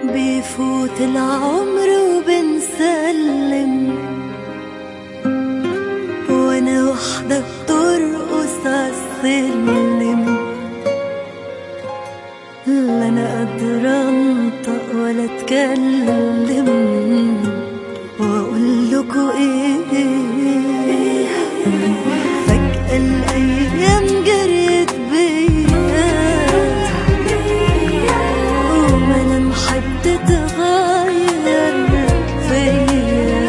بيفوت العمر وبنسلم وانا وحدة بترقص عالسلم لا انا قادرة انطق ولا اتكلم واقول لكم ايه فجأة الايام جريت بيا وملامحي بتتغير فيا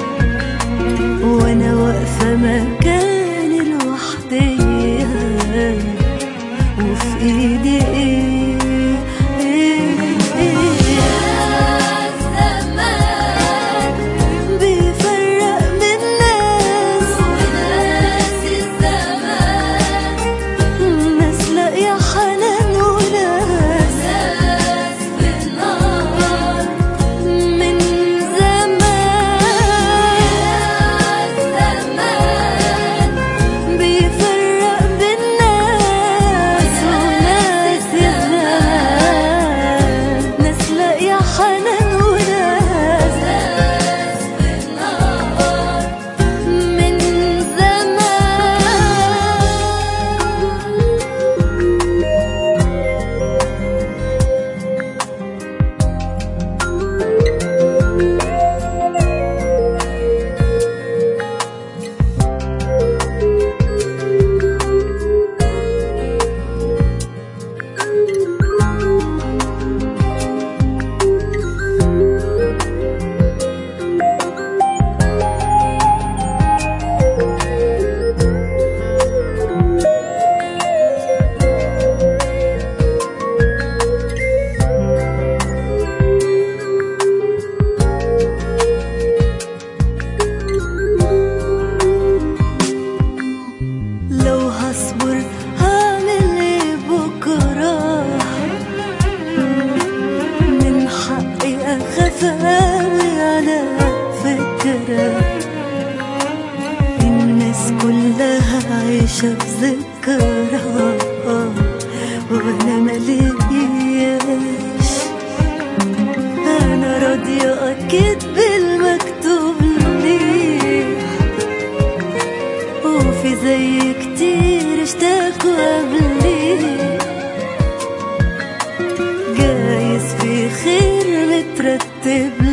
وانا واقفة مكاني لوحديا وفي ايدي ايه ايه ايه الزمان بيفرق من ناس وناس الزمان ناس لاقية حنان وناس ناس بالنار من زمان زمان بيفرق بين ناس وناس زمان ناس لاقية حنان وناس ناس بالنار من زمان لو هصبر هعمل ايه بكرة من حقي اخاف اوي على فكرة الناس كلها عايشة بذكرى وانا ملياش انا راضية اكيد بالمكتوب لي وفي زي كتير اشتاقوا قبلي جايز في خير مترتب